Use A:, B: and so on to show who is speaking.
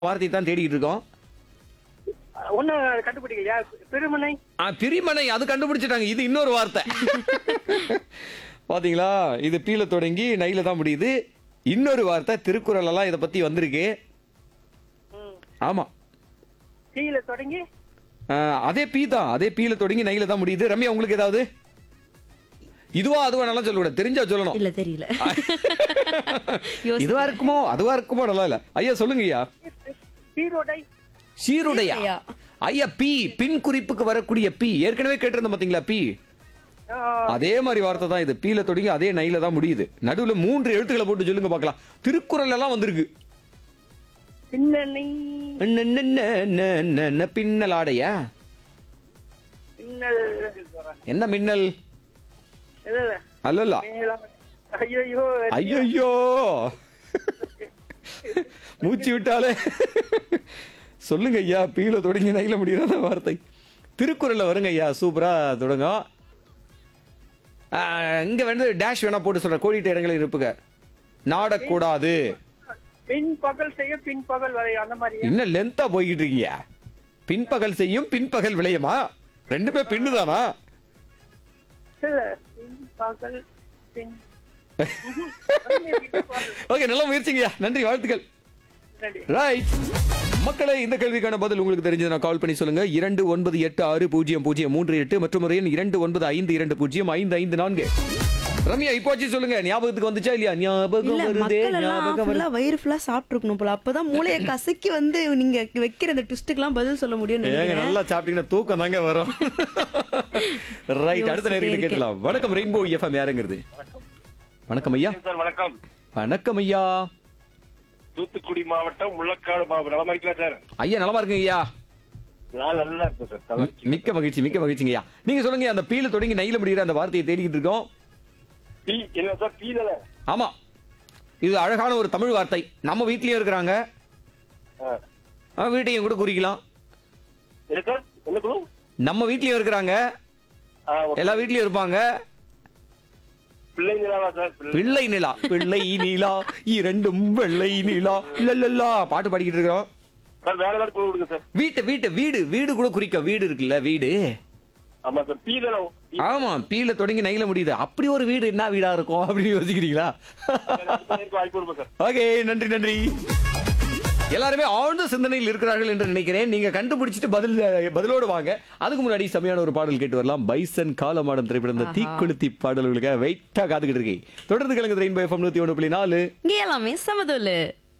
A: வார்த்தையை தான் தேடிட்டு இருக்கோம்
B: ஒன்னும் கண்டுபிடிக்கலையா பெருமனை
A: ஆ, பிரிமனை அது கண்டுபிடிச்சிட்டாங்க இது இன்னொரு வார்த்தை பாத்தீங்களா இது பீல தொடங்கி நைல தான் முடியுது இன்னொரு வார்த்தை திருக்குறள் எல்லாம் இத பத்தி வந்திருக்கு
B: ம்.
A: ஆமா
B: தீயில தொடங்கி
A: ஆ, அதே பீ தான் அதே பீல தொடங்கி நைல தான் முடியுது ரம்யா உங்களுக்கு ஏதாவது இதுவா அதுவா நல்லா சொல்லக்கூடாது தெரிஞ்சா சொல்லணும்
C: இல்ல தெரியல யோசி-
A: இதுவா இருக்குமோ அதுவா இருக்குமோ நல்லா இல்ல ஐயா சொல்லுங்க ஐயா
B: சீரோடை
A: சீருடையா
C: சீருடையா.
A: ஐயா பி பின் குறிப்புக்கு வரக்கூடிய பி ஏற்கனவே கேட்டிருந்தோம் பாத்தீங்களா பி
B: ஆ,
A: அதே மாதிரி வார்த்தை தான் இது பீல தொடங்கி அதே நைல தான் முடியுது நடுவுல மூன்று எழுத்துக்களை போட்டு சொல்லுங்க பார்க்கலாம் திருக்குறள் எல்லாம் வந்திருக்கு
B: பின்னணி
A: ந- ந- ந- ந- ந- ந- பின்னல் ஆடையா
B: பின்னல்
A: என்ன மின்னல்
B: இது,
A: அல்லல்ல
B: மேலம். ஐயையோ
A: ஐயோ மூச்சு விட்டாலே சொல்லுங்க ஐயா பீல தொடங்கி நைல முடியாத வார்த்தை திருக்குறள்ல வருங்க ஐயா சூப்பரா தொடங்கும் ஆ, இங்க வந்து டேஷ் வேணா போட்டு சொல்ற கோடிட்ட இடங்களில் இருப்புங்க நாடக்கூடாது
B: பின் பகல் செய்ய பின் பகல் வரை அந்த மாதிரி
A: இன்னும் லென்த்தா போய்கிட்டு இருக்கீங்க பின்பகல் செய்யும் பின்பகல் விளையுமா ரெண்டுமே பின்னுதானா
B: இல்ல, பின் பகல் பின்
A: ஓகே நல்ல முயற்சிங்கய்யா நன்றி வாழ்த்துக்கள்
B: நன்றி.
A: ரைட் மக்களே இந்த கேள்விக்கான பதில் உங்களுக்கு தெரிஞ்சது நான் கால் பண்ணி சொல்லுங்க இரண்டு ஒன்பது எட்டு ஆறு பூஜ்ஜியம் பூஜ்ஜியம் மூன்று எட்டு மற்றும் ஒரு எண் இரண்டு ஒன்பது ஐந்து இரண்டு பூஜ்ஜியம் ஐந்து ஐந்து நான்கு ரம்யா இப்போச்சு சொல்லுங்க ஞாபகத்துக்கு வந்துச்சா இல்லையா ஞாபகம்
C: இல்ல
A: வருதே
C: மக்கள் எல்லாம்
A: ஞாபகம் வருது
C: ஃபுல்லா வயிறு ஃபுல்லா சாப்பிட்டுருக்கணும் போல அப்பதான் மூளையை கசக்கி வந்து நீங்க வைக்கிற அந்த ட்விஸ்டுக்கு பதில் சொல்ல முடியும்னு
A: ஏங்க
C: நினைக்கிறேன்
A: நல்லா சாப்பிட்டீங்கன்னா தூக்கம் தாங்க வரும் ரைட் அடுத்த நேரம்
C: யோசிச்சுட்டே
A: கேட்கலாம் வணக்கம் ரெயின்போ எஃப்எம் யாருங்கிறது வணக்கம் ஐயா
D: சார் வணக்கம்
A: வணக்கம் ஐயா
D: தூத்துக்குடி மாவட்டம் முள்ளக்காடு மாவட்டம் நலமா இருக்கலாம் சார்
A: ஐயா நலமா இருக்குங்க ஐயா
D: நான் நல்லா இருக்கேன் சார் நல்லா இருக்கேன்.
A: மிக்க மகிழ்ச்சி மிக்க மகிழ்ச்சிங்க ஐயா நீங்க சொல்லுங்க அந்த பீல தொடங்கி நைல முடிகிற அந்த வார்த்தையை தேடிக்கிட்டு இருக்கோம்
D: பீ என்ன சார் பீ தானே
A: ஆமா இது அழகான ஒரு தமிழ் வார்த்தை நம்ம வீட்லயும் இருக்கிறாங்க
D: ஆ.
A: ஆ, வீட்டையும் கூட குறிக்கலாம்
D: என்ன சார் என்ன குழு
A: நம்ம வீட்லயும் இருக்கிறாங்க
D: ஆ, ஓகே.
A: எல்லா வீட்லயும் இருப்பாங்க
D: பிள்ளை நிலாவா சார் பிள்ளை
A: பிள்ளை நிலா பிள்ளை நிலா இரண்டும் வெள்ளை நிலா லல்லல்லா பாட்டு பாடிக்கிட்டு இருக்கிறோம்
D: சார் வேற ஏதாவது குழு கொடுங்க சார்
A: வீட்டு வீட்டு வீடு வீடு கூட குறிக்கும் வீடு இருக்குல்ல வீடு
D: ஆமா சார் பீ தானே பீ.
A: ஆமா பீல தொடங்கி நைல முடியுது அப்படி ஒரு வீடு என்ன வீடா இருக்கும் அப்படின்னு யோசிக்கிறீங்களா
D: எனக்கு வாய்ப்பு கொடுப்போம் சார்
A: ஓகே நன்றி நன்றி எல்லாருமே ஆழ்ந்த சிந்தனையில் இருக்கிறார்கள் என்று நினைக்கிறேன் நீங்க கண்டுபிடிச்சிட்டு பதில் பதிலோடு வாங்க அதுக்கு முன்னாடி செமையான ஒரு பாடல் கேட்டு வரலாம் பைசன் காலமாடம் திரைப்படம் இந்த தீக்குளுத்தி பாடல்களுக்கு வெயிட்டா காத்துக்கிட்டு இருக்கேன் தொடர்ந்து கிழங்கு ரெயின்போ எஃப்எம் நூத்தி ஒன்று புள்ளி நாலு
C: இங்க எல்லாமே சமதோலு